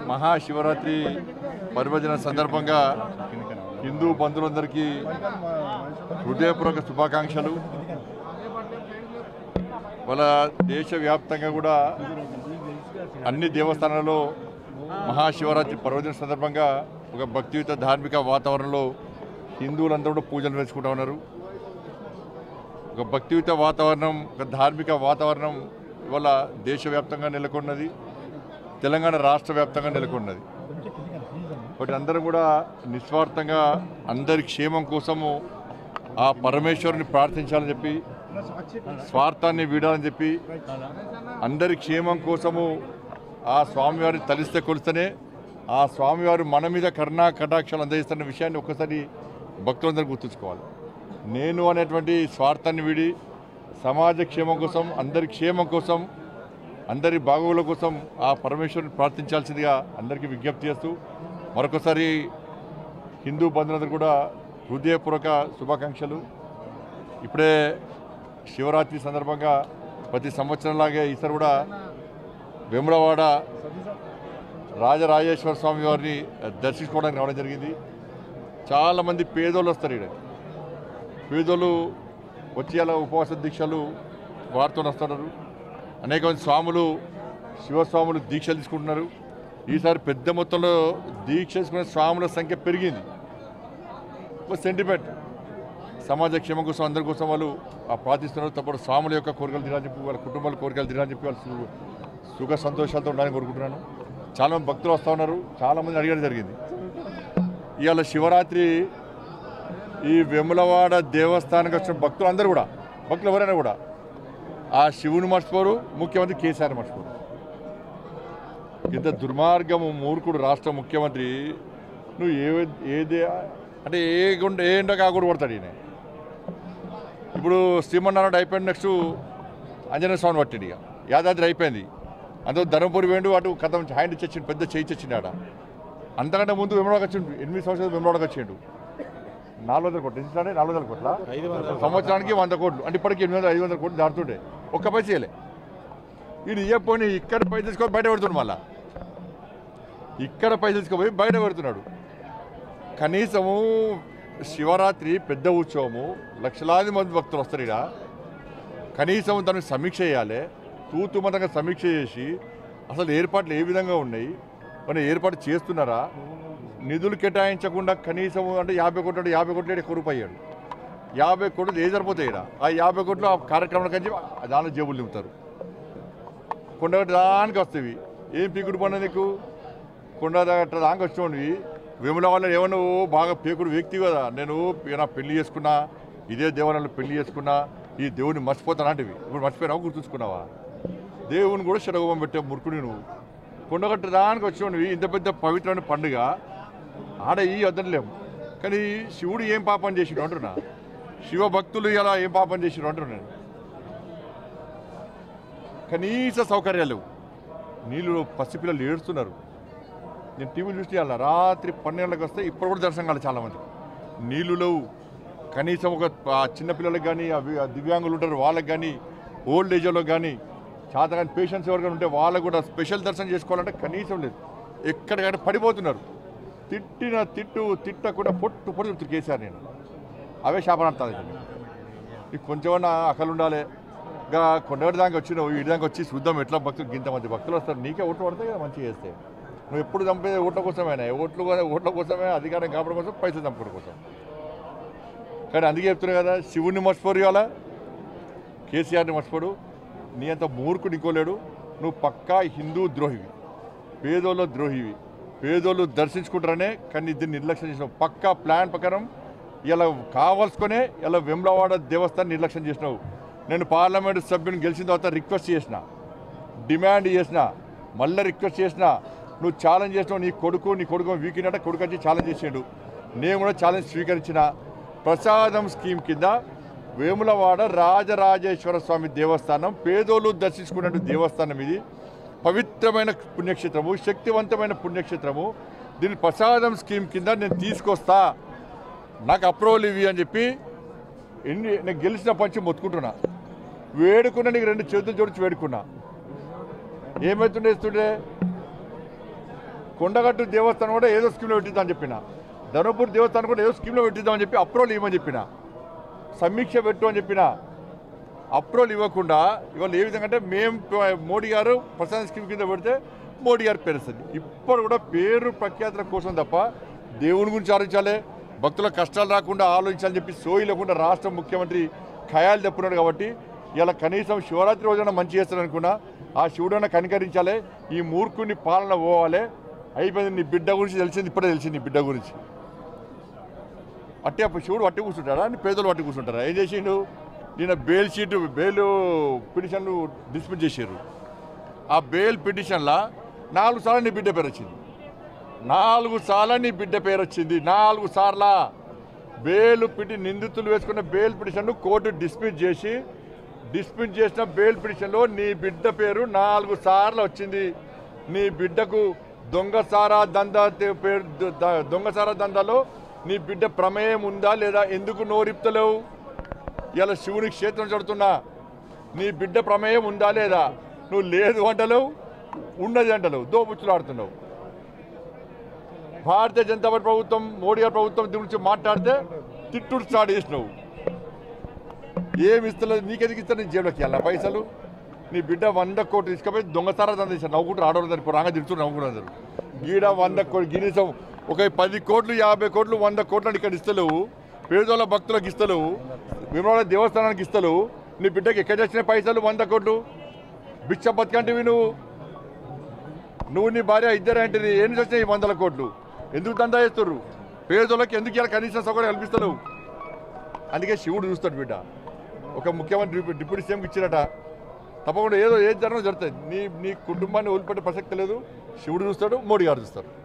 మహాశివరాత్రి పర్వదిన సందర్భంగా హిందూ బంధువులందరికీ హృదయపూర్వక శుభాకాంక్షలు వాళ్ళ దేశవ్యాప్తంగా కూడా అన్ని దేవస్థానాల్లో మహాశివరాత్రి పర్వదిన సందర్భంగా ఒక భక్తియుత ధార్మిక వాతావరణంలో హిందువులందరూ కూడా పూజలు వేసుకుంటా ఉన్నారు ఒక భక్తియుత వాతావరణం ఒక ధార్మిక వాతావరణం ఇవాళ దేశవ్యాప్తంగా నెలకొన్నది తెలంగాణ రాష్ట్ర వ్యాప్తంగా నెలకొన్నది కాబట్టి అందరూ కూడా నిస్వార్థంగా అందరి క్షేమం కోసము ఆ పరమేశ్వరుని ప్రార్థించాలని చెప్పి స్వార్థాన్ని వీడాలని చెప్పి అందరి క్షేమం కోసము ఆ స్వామివారిని తలిస్తే కొలిస్తేనే ఆ స్వామివారు మన మీద కరుణా కటాక్షాలు అందజేస్తున్న విషయాన్ని ఒక్కసారి భక్తులందరూ గుర్తుంచుకోవాలి నేను అనేటువంటి స్వార్థాన్ని వీడి సమాజ క్షేమం కోసం అందరి క్షేమం కోసం అందరి బాగోగుల కోసం ఆ పరమేశ్వరుని ప్రార్థించాల్సిందిగా అందరికీ విజ్ఞప్తి చేస్తూ మరొకసారి హిందూ బంధువులందరూ కూడా హృదయపూర్వక శుభాకాంక్షలు ఇప్పుడే శివరాత్రి సందర్భంగా ప్రతి సంవత్సరంలాగే ఈసారి కూడా వేములవాడ రాజరాజేశ్వర స్వామి వారిని దర్శించుకోవడానికి రావడం జరిగింది చాలామంది పేదోళ్ళు వస్తారు ఇక్కడ పేదోళ్ళు వచ్చి అలా ఉపవాస దీక్షలు వారితో వస్తున్నారు అనేక మంది స్వాములు శివస్వాములు దీక్షలు తీసుకుంటున్నారు ఈసారి పెద్ద మొత్తంలో దీక్ష తీసుకునే స్వాముల సంఖ్య పెరిగింది ఒక సెంటిమెంట్ సమాజ క్షేమం కోసం అందరి కోసం వాళ్ళు ఆ ప్రార్థిస్తున్నారు తప్పుడు స్వాముల యొక్క కోరికలు తీరాలని చెప్పి వాళ్ళ కుటుంబాల కోరికలు తీరాలని చెప్పి వాళ్ళు సు- సుఖ సంతోషాలతో ఉండాలని కోరుకుంటున్నాను చాలామంది భక్తులు వస్తూ ఉన్నారు చాలామంది అడిగడం జరిగింది ఇవాళ శివరాత్రి ఈ వెములవాడ దేవస్థానానికి వచ్చిన భక్తులు అందరూ కూడా భక్తులు ఎవరైనా కూడా ఆ శివుని మర్చిపోరు ముఖ్యమంత్రి కేసీఆర్ మర్చిపోరు ఇంత దుర్మార్గము మూర్ఖుడు రాష్ట్ర ముఖ్యమంత్రి నువ్వు ఏ ఏదే అంటే ఏ గుండ ఏ ఎండ కాకూడదు కొడతాడు ఈయన ఇప్పుడు శ్రీమన్నారాయణ అయిపోయింది నెక్స్ట్ ఆంజనేయ స్వామి పట్టిండు ఇక యాదాద్రి అయిపోయింది అందులో ధర్మపురి వేండు అటు కథ హ్యాండ్ ఇచ్చిండు పెద్ద చేయి ఇచ్చిండు ఆడ అంతకంటే ముందు వెమ్మడకు వచ్చిండు ఎనిమిది సంవత్సరాలు వెమ్మడకు వచ్చిండు నాలుగు వందల కోట్లు ఇస్తాడే నాలుగు వందల కోట్ల సంవత్సరానికి వంద కోట్లు అంటే ఇప్పటికి ఎనిమిది వందల ఐదు వందల కోట్లు దాటుతుండే ఒక్క పైస ఇయ్యలే వీడు ఇవ్వపోయి ఇక్కడ పైసలు తీసుకొని బయట పెడుతున్నాడు మళ్ళా ఇక్కడ పైసలు తీసుకుపోయి బయట పెడుతున్నాడు కనీసము శివరాత్రి పెద్ద ఉత్సవము లక్షలాది మంది భక్తులు వస్తారు ఇక్కడ కనీసం దానికి సమీక్ష చేయాలి తూతుమంతంగా సమీక్ష చేసి అసలు ఏర్పాట్లు ఏ విధంగా ఉన్నాయి మరి ఏర్పాటు చేస్తున్నారా నిధులు కేటాయించకుండా కనీసం అంటే యాభై కోట్లు అంటే యాభై కోట్లు ఎక్కువ రూపాయి అయ్యాడు యాభై కోట్లు ఏ సరిపోతాయి ఇక్కడ ఆ యాభై కోట్లు ఆ కార్యక్రమానికి వచ్చి దానిలో జేబులు నింపుతారు కొండగట్ట దానికి వస్తాయి ఏం పీకుడు పడిన నీకు కొండ గట్ట దానికి వచ్చినవి విమల వల్ల ఏమన్నా ఓ బాగా పీకుడు వ్యక్తి కదా నేను నా పెళ్లి చేసుకున్నా ఇదే దేవాలయంలో పెళ్లి చేసుకున్నా ఈ దేవుని మర్చిపోతానంటివి ఇప్పుడు మర్చిపోయినావు గుర్తుంచుకున్నావా దేవుని కూడా శరగోపం పెట్టే మురుకుని నువ్వు కొండగట్ట దానికి వచ్చినవి ఇంత పెద్ద పవిత్రమైన పండుగ ఆడ ఈ వద్దలేము కానీ శివుడు ఏం పాపం చేసిండు అంటున్నా శివ భక్తులు ఇలా ఏం పాపం చేసిండు అంటున్నా నేను కనీస సౌకర్యాలు లేవు నీళ్ళు పసిపిల్లలు ఏడుస్తున్నారు నేను టీవీ చూస్తే అలా రాత్రి పన్నెండులకు వస్తే ఇప్పుడు కూడా దర్శనం కాలేదు చాలామంది నీళ్ళు లేవు కనీసం ఒక ఆ చిన్నపిల్లలకు కానీ ఆ వి- ఆ దివ్యాంగులు ఉంటారు వాళ్ళకి కానీ ఓల్డ్ ఏజ్లో కానీ చేత కానీ పేషెంట్స్ ఎవరికైనా ఉంటే వాళ్ళకు కూడా స్పెషల్ దర్శనం చేసుకోవాలంటే కనీసం లేదు ఎక్కడికైనా పడిపోతున్నారు తిట్టిన తిట్టు తిట్టకుండా పొట్టు పొట్టు చెప్తారు కేసీఆర్ నేను అవే శాపనార్థాలు నీకు కొంచెమన్నా అకలు ఉండాలి ఇంకా కొండగడి దాకా వచ్చినావు ఈ దాకా వచ్చి చూద్దాం ఎట్లా భక్తులు ఇంత మంది భక్తులు వస్తారు నీకే ఓట్లు పడతాయి కదా మంచిగా చేస్తే నువ్వు ఎప్పుడు చంపేది ఓట్ల కోసమేనా ఓట్లు కో- ఓట్ల కోసమే అధికారం కాపడం కోసం పైసలు చంపడం కోసం కానీ అందుకే చెప్తున్నా కదా శివుణ్ణి మర్చిపోరు ఇవాళ కేసీఆర్ని మర్చిపోడు నీ అంత మూర్ఖుడు ఇంకోలేడు నువ్వు పక్కా హిందూ ద్రోహివి పేదోళ్ళ ద్రోహివి పేదోళ్ళు దర్శించుకుంటారనే కానీ దీన్ని నిర్లక్ష్యం చేసినావు పక్కా ప్లాన్ ప్రకారం ఇలా కావాల్సుకునే ఇలా వెమ్లవాడ దేవస్థానం నిర్లక్ష్యం చేసినావు నేను పార్లమెంటు సభ్యుని గెలిచిన తర్వాత రిక్వెస్ట్ చేసిన డిమాండ్ చేసిన మళ్ళీ రిక్వెస్ట్ చేసిన నువ్వు ఛాలెంజ్ చేసినావు నీ కొడుకు నీ కొడుకు వీకినట్ట కొడుకు వచ్చి ఛాలెంజ్ చేసాడు నేను కూడా ఛాలెంజ్ స్వీకరించిన ప్రసాదం స్కీమ్ కింద వేములవాడ రాజరాజేశ్వర స్వామి దేవస్థానం పేదోళ్ళు దర్శించుకున్నట్టు దేవస్థానం ఇది పవిత్రమైన పుణ్యక్షేత్రము శక్తివంతమైన పుణ్యక్షేత్రము దీని ప్రసాదం స్కీమ్ కింద నేను తీసుకొస్తా నాకు అప్రూవల్ ఇవి అని చెప్పి ఎన్ని నేను గెలిచిన పంచి మొత్తుకుంటున్నా వేడుకున్నా నీకు రెండు చేతులు జోడించి వేడుకున్నా ఏమవుతుండే ఇస్తుండే కొండగట్టు దేవస్థానం కూడా ఏదో స్కీమ్లో పెట్టిద్దామని చెప్పిన ధర్మపూర్ దేవస్థానం కూడా ఏదో స్కీమ్లో పెట్టిద్దామని చెప్పి అప్రూవల్ ఇవ్వమని చెప్పిన సమీక్ష పెట్టు అని చెప్పిన అప్రూవల్ ఇవ్వకుండా ఇవాళ ఏ విధంగా అంటే మేము మోడీ గారు ప్రసాద్ స్కీమ్ కింద పెడితే మోడీ గారు పేరు వస్తుంది ఇప్పుడు కూడా పేరు ప్రఖ్యాతుల కోసం తప్ప దేవుని గురించి ఆలోచించాలి భక్తుల కష్టాలు రాకుండా ఆలోచించాలని చెప్పి సోయి లేకుండా రాష్ట్ర ముఖ్యమంత్రి ఖయాలు చెప్పున్నాడు కాబట్టి ఇలా కనీసం శివరాత్రి రోజున మంచి చేస్తాడు అనుకున్నా ఆ శివుడన్న కనికరించాలి ఈ మూర్ఖుని పాలన పోవాలి అయిపోయింది నీ బిడ్డ గురించి తెలిసింది ఇప్పుడే తెలిసింది నీ బిడ్డ గురించి అట్టే అప్పుడు శివుడు అట్టి కూర్చుంటాడా అని పేదలు పట్టి కూర్చుంటారా ఏం చేసిండు నిన్న బెయిల్ షీట్ బెయిల్ పిటిషన్లు డిస్మిస్ చేశారు ఆ బెయిల్ పిటిషన్లా నాలుగు సార్లు నీ బిడ్డ పేరు వచ్చింది నాలుగు సార్లు నీ బిడ్డ పేరు వచ్చింది నాలుగు సార్ల బెయిల్ పిటి నిందితులు వేసుకున్న బెయిల్ పిటిషన్ను కోర్టు డిస్మిస్ చేసి డిస్మిస్ చేసిన బెయిల్ పిటిషన్లో నీ బిడ్డ పేరు నాలుగు సార్లు వచ్చింది నీ బిడ్డకు దొంగసారా దందా తే- పేరు ద- ద- దొంగసారా దందాలో నీ బిడ్డ ప్రమేయం ఉందా లేదా ఎందుకు నోరిప్తలేవు ఇలా శివుని క్షేత్రం చడుతున్నా నీ బిడ్డ ప్రమేయం ఉందా లేదా నువ్వు లేదు అంటలేవు ఉన్నది అంటలేవు దోబుచ్చులు ఆడుతున్నావు భారతీయ జనతా పార్టీ ప్రభుత్వం మోడీ గారి ప్రభుత్వం దీని గురించి మాట్లాడితే తిట్టుడు స్టార్ట్ చేసినావు ఏమి ఇస్తలేదు నీకెందుకు ఇస్తా నీ జేబులోకి వెళ్ళా పైసలు నీ బిడ్డ వంద కోట్లు తీసుకుపోయి దొంగసారా దంద చేశారు నవ్వుకుంటారు ఆడవాళ్ళు దాన్ని రాగా తిడుతున్నారు నవ్వుకుంటారు గీడ వంద కోట్లు గినీసం ఒక పది కోట్లు యాభై కోట్లు వంద కోట్లు ఇక్కడ ఇస్తలేవు పేదోళ్ళ భక్తులకు ఇస్తలేవు విమల దేవస్థానానికి ఇస్తలేవు నీ బిడ్డకి ఎక్కడ వచ్చిన పైసలు వంద కోట్లు బిచ్చ బతికంటివి నువ్వు నువ్వు నీ భార్య ఇద్దరు అంటే ఏం నుంచి వచ్చినాయి ఈ వందల కోట్లు ఎందుకు దందా చేస్తుర్రు పేదోళ్ళకి ఎందుకు ఇలా కనీసం సౌకర్యం కల్పిస్తలేవు అందుకే శివుడు చూస్తాడు బిడ్డ ఒక ముఖ్యమంత్రి డిప్యూ- డిప్యూటీ సీఎంకి ఇచ్చిరట తప్పకుండా ఏదో ఏది జరగడం జరుగుతుంది నీ నీ కుటుంబాన్ని వదిలిపెట్టే ప్రసక్తి లేదు శివుడు చూస్తాడు మోడీ గారు చూస్తారు